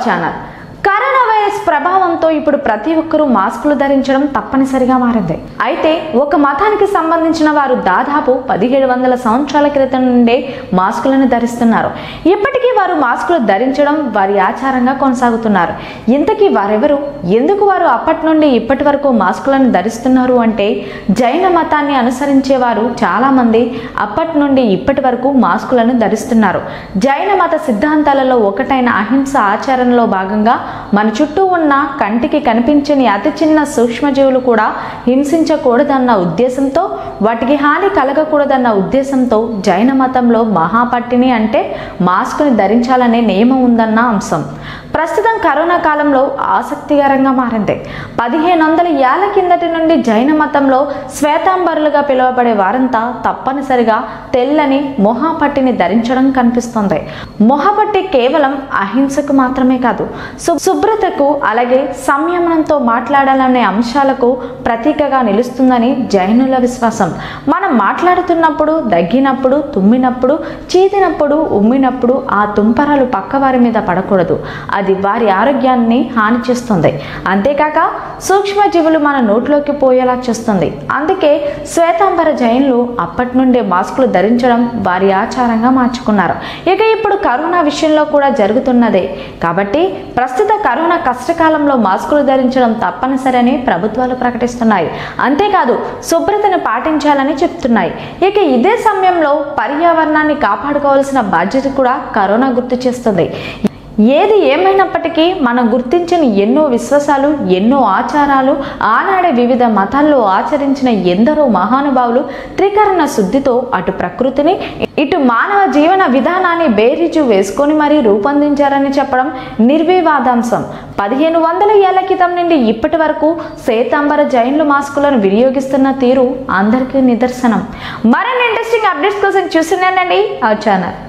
channel corona virus ప్రభావంతో ఇప్పుడు ప్రతి ఒక్కరూ మాస్కులు ధరించడం తప్పనిసరిగా మారింది అయితే ఒక మతానికి సంబంధించిన వారు దాదాపు పదిహేడు వందల సంవత్సరాల క్రితం నుండే మాస్కులను ధరిస్తున్నారు ఇప్పటికీ వారు మాస్కులు ధరించడం వారి ఆచారంగా కొనసాగుతున్నారు ఇంతకీ వారెవరు ఎందుకు వారు అప్పటి నుండి ఇప్పటి వరకు మాస్కులను ధరిస్తున్నారు అంటే జైన మతాన్ని అనుసరించే వారు చాలా మంది అప్పటి నుండి ఇప్పటి వరకు మాస్కులను ధరిస్తున్నారు జైన మత సిద్ధాంతాలలో ఒకటైన అహింస ఆచరణలో భాగంగా మన చుట్టూ ఉన్న కంటికి కనిపించని అతి చిన్న సూక్ష్మజీవులు కూడా హింసించకూడదన్న ఉద్దేశంతో వాటికి హాని కలగకూడదన్న ఉద్దేశంతో జైన మతంలో మహాపట్టిని అంటే మాస్క్ని ధరించాలనే నియమం ఉందన్న అంశం ప్రస్తుతం కరోనా కాలంలో ఆసక్తికరంగా మారింది పదిహేను వందల ఏళ్ల కిందటి నుండి జైన మతంలో శ్వేతాంబరులుగా పిలువబడే వారంతా తప్పనిసరిగా తెల్లని మొహాపట్టిని ధరించడం కనిపిస్తుంది మొహపట్టి కేవలం అహింసకు మాత్రమే కాదు సు- శుభ్రతకు అలాగే సంయమనంతో మాట్లాడాలనే అంశాలకు ప్రతీకగా నిలుస్తుందని జైనుల విశ్వాసం మనం మాట్లాడుతున్నప్పుడు దగ్గినప్పుడు తుమ్మినప్పుడు చీదినప్పుడు ఉమ్మినప్పుడు ఆ తుంపరాలు పక్కవారి మీద పడకూడదు అది వారి ఆరోగ్యాన్ని హాని చేస్తుంది అంతేకాక సూక్ష్మజీవులు మన నోట్లోకి పోయేలా చేస్తుంది అందుకే శ్వేతాంబర జైన్లు అప్పటి నుండే మాస్కులు ధరించడం వారి ఆచారంగా మార్చుకున్నారు ఇక ఇప్పుడు కరోనా విషయంలో కూడా జరుగుతున్నదే కాబట్టి ప్రస్తుత కరోనా కష్టకాలంలో మాస్కులు ధరించడం తప్పనిసరని ప్రభుత్వాలు ప్రకటిస్తున్నాయి అంతేకాదు శుభ్రతను పాటించాలని చెప్తున్నాయి ఇక ఇదే సమయంలో పర్యావరణాన్ని కాపాడుకోవాల్సిన బాధ్యత కూడా కరోనా గుర్తు చేస్తుంది ఏది ఏమైనప్పటికీ మనం గుర్తించిన ఎన్నో విశ్వాసాలు ఎన్నో ఆచారాలు ఆనాడే వివిధ మతాల్లో ఆచరించిన ఎందరో మహానుభావులు త్రికరణ శుద్ధితో అటు ప్రకృతిని ఇటు మానవ జీవన విధానాన్ని బేరీజు వేసుకొని మరీ రూపొందించారని చెప్పడం నిర్వివాదాంశం పదిహేను వందల ఏళ్ల క్రితం నుండి ఇప్పటి వరకు శ్వేతాంబర జైన్లు మాస్కులను వినియోగిస్తున్న తీరు అందరికీ నిదర్శనం మరిన్ని ఇంట్రెస్టింగ్ అప్డేట్స్ కోసం చూస్తున్నానండి ఆ ఛానల్